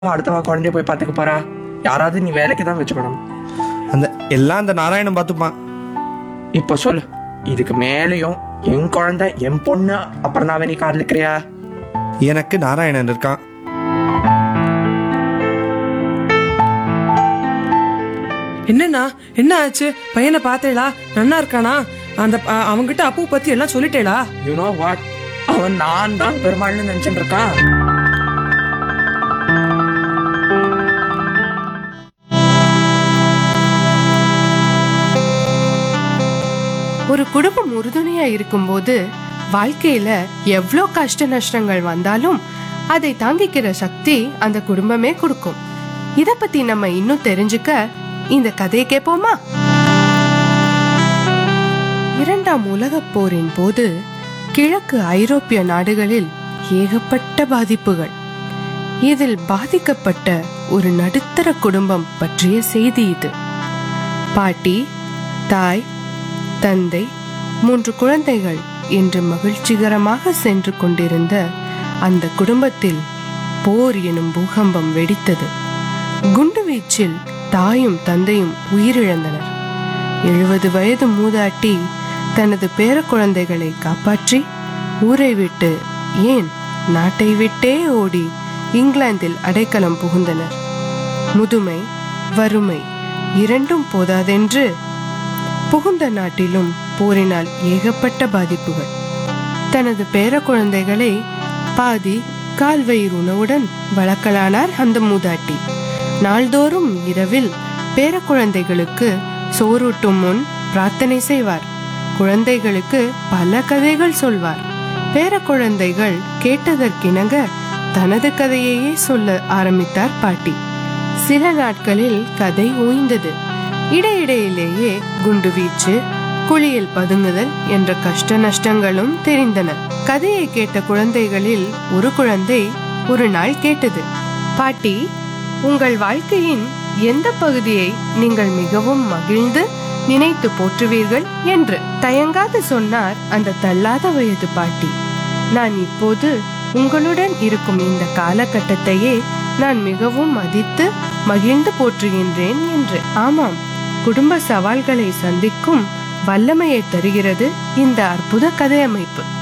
அடுத்தவா குழந்தைய போய் பார்த்துக்க போறா யாராவது நீ வேலைக்கு தான் வச்சுக்கணும் அந்த எல்லாம் அந்த நாராயணன் பார்த்துப்பான் இப்போ சொல்லு இதுக்கு மேலேயும் என் குழந்தை என் பொண்ணு அப்புறம் தான் நீ காதலிக்கிறியா எனக்கு நாராயணன் இருக்கான் என்னண்ணா என்ன ஆச்சு பையனை பார்த்தேளா நன்னா இருக்கானா அந்த அ- அவன்கிட்ட அப்பு பத்தி எல்லாம் சொல்லிட்டேளா யூ நோ வாட் அவன் நான் தான் பெருமாள்னு நினைச்சிட்டு இருக்கான் ஒரு குடும்பம் உறுதுணையா இருக்கும்போது வாழ்க்கையில எவ்வளோ கஷ்ட நஷ்டங்கள் வந்தாலும் அதை தாங்கிக்கிற சக்தி அந்த குடும்பமே கொடுக்கும் இத பத்தி நம்ம இன்னும் தெரிஞ்சுக்க இந்த கதையை கேட்போமா இரண்டாம் உலகப் போரின் போது கிழக்கு ஐரோப்பிய நாடுகளில் ஏகப்பட்ட பாதிப்புகள் இதில் பாதிக்கப்பட்ட ஒரு நடுத்தர குடும்பம் பற்றிய செய்தி இது பாட்டி தாய் தந்தை மூன்று குழந்தைகள் என்று மகிழ்ச்சிகரமாக சென்று கொண்டிருந்த அந்த குடும்பத்தில் போர் எனும் பூகம்பம் வெடித்தது குண்டுவீச்சில் தாயும் தந்தையும் உயிரிழந்தனர் எழுபது வயது மூதாட்டி தனது பேரக்குழந்தைகளை காப்பாற்றி ஊரை விட்டு ஏன் நாட்டை விட்டே ஓடி இங்கிலாந்தில் அடைக்கலம் புகுந்தனர் முதுமை வறுமை இரண்டும் போதாதென்று புகுந்த நாட்டிலும் போரினால் ஏகப்பட்ட பாதிப்புகள் தனது பேரக்குழந்தைகளை பாதி கால்வயிறு உணவுடன் வளர்க்கலானார் அந்த மூதாட்டி நாள்தோறும் இரவில் பேரக்குழந்தைகளுக்கு சோறூட்டும் முன் பிரார்த்தனை செய்வார் குழந்தைகளுக்கு பல கதைகள் சொல்வார் பேரக்குழந்தைகள் கேட்டதற்கிணங்க தனது கதையையே சொல்ல ஆரம்பித்தார் பாட்டி சில நாட்களில் கதை ஓய்ந்தது இடையிடையிலேயே குண்டுவீச்சு குழியில் பதுங்குதல் என்ற கஷ்ட நஷ்டங்களும் தெரிந்தன கதையை கேட்ட குழந்தைகளில் ஒரு குழந்தை ஒரு நாள் கேட்டது பாட்டி உங்கள் வாழ்க்கையின் எந்த பகுதியை நீங்கள் மிகவும் மகிழ்ந்து நினைத்து போற்றுவீர்கள் என்று தயங்காது சொன்னார் அந்த தள்ளாத வயது பாட்டி நான் இப்போது உங்களுடன் இருக்கும் இந்த காலகட்டத்தையே நான் மிகவும் மதித்து மகிழ்ந்து போற்றுகின்றேன் என்று ஆமாம் குடும்ப சவால்களை சந்திக்கும் வல்லமையை தருகிறது இந்த அற்புத கதையமைப்பு